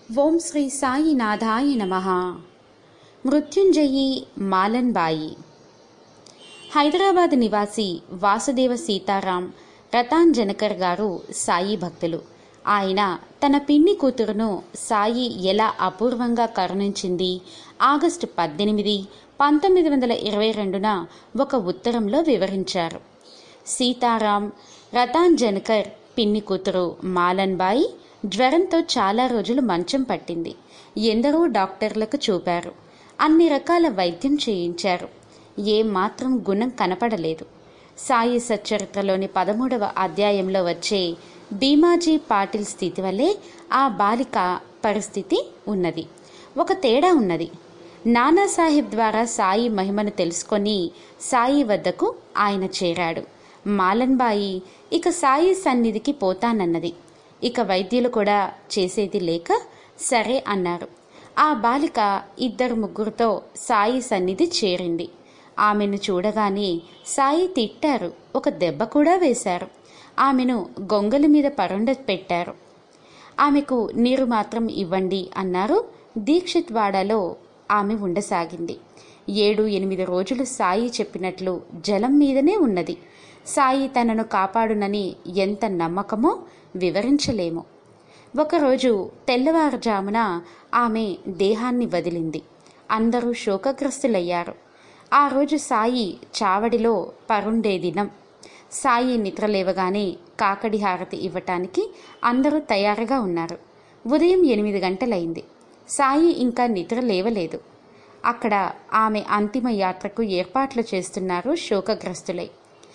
ఓం శ్రీ సాయినాథాయ నమ మృత్యుంజయి మాలన్బాయి హైదరాబాద్ నివాసి వాసుదేవ సీతారాం రతాంజనకర్ గారు సాయి భక్తులు ఆయన తన పిన్ని కూతురును సాయి ఎలా అపూర్వంగా కరుణించింది ఆగస్టు పద్దెనిమిది పంతొమ్మిది వందల ఇరవై రెండున ఒక ఉత్తరంలో వివరించారు సీతారాం రతాంజనకర్ పిన్ని కూతురు మాలన్బాయి జ్వరంతో చాలా రోజులు మంచం పట్టింది ఎందరో డాక్టర్లకు చూపారు అన్ని రకాల వైద్యం చేయించారు ఏమాత్రం గుణం కనపడలేదు సాయి సచ్చరిత్రలోని పదమూడవ అధ్యాయంలో వచ్చే భీమాజీ పాటిల్ స్థితి వల్లే ఆ బాలిక పరిస్థితి ఉన్నది ఒక తేడా ఉన్నది నానాసాహెబ్ ద్వారా సాయి మహిమను తెలుసుకొని సాయి వద్దకు ఆయన చేరాడు మాలన్బాయి ఇక సాయి సన్నిధికి పోతానన్నది ఇక వైద్యులు కూడా చేసేది లేక సరే అన్నారు ఆ బాలిక ఇద్దరు ముగ్గురుతో సాయి సన్నిధి చేరింది ఆమెను చూడగానే సాయి తిట్టారు ఒక దెబ్బ కూడా వేశారు ఆమెను గొంగల మీద పరుండ పెట్టారు ఆమెకు నీరు మాత్రం ఇవ్వండి అన్నారు దీక్షిత్ వాడాలో ఆమె ఉండసాగింది ఏడు ఎనిమిది రోజులు సాయి చెప్పినట్లు జలం మీదనే ఉన్నది సాయి తనను కాపాడునని ఎంత నమ్మకమో వివరించలేము ఒకరోజు తెల్లవారుజామున ఆమె దేహాన్ని వదిలింది అందరూ శోకగ్రస్తులయ్యారు ఆ రోజు సాయి చావడిలో పరుండే దినం సాయి నిద్రలేవగానే కాకడి హారతి ఇవ్వటానికి అందరూ తయారుగా ఉన్నారు ఉదయం ఎనిమిది గంటలైంది సాయి ఇంకా నిద్ర లేవలేదు అక్కడ ఆమె అంతిమ యాత్రకు ఏర్పాట్లు చేస్తున్నారు శోకగ్రస్తులై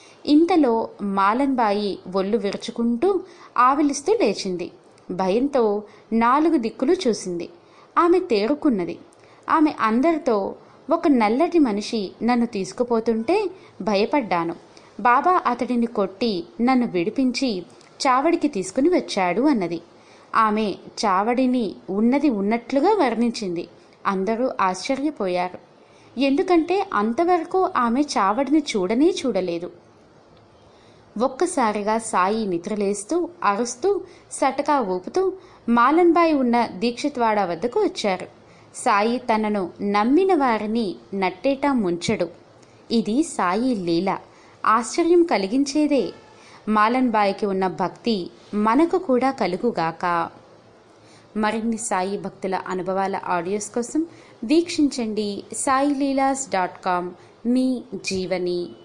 ఇంతలో మాలన్బాయి ఒళ్ళు విరుచుకుంటూ ఆవిలిస్తూ లేచింది భయంతో నాలుగు దిక్కులు చూసింది ఆమె తేరుకున్నది ఆమె అందరితో ఒక నల్లటి మనిషి నన్ను తీసుకుపోతుంటే భయపడ్డాను బాబా అతడిని కొట్టి నన్ను విడిపించి చావడికి తీసుకుని వచ్చాడు అన్నది ఆమె చావడిని ఉన్నది ఉన్నట్లుగా వర్ణించింది అందరూ ఆశ్చర్యపోయారు ఎందుకంటే అంతవరకు ఆమె చావడిని చూడనే చూడలేదు ఒక్కసారిగా సాయి నిద్రలేస్తూ అరుస్తూ సటకా ఊపుతూ మాలన్బాయి ఉన్న దీక్షిత్వాడ వద్దకు వచ్చారు సాయి తనను నమ్మిన వారిని నట్టేటా ముంచడు ఇది సాయి లీల ఆశ్చర్యం కలిగించేదే మాలన్బాయికి ఉన్న భక్తి మనకు కూడా కలుగుగాక మరిన్ని సాయి భక్తుల అనుభవాల ఆడియోస్ కోసం వీక్షించండి సాయి లీలాస్ డాట్ కామ్ మీ జీవని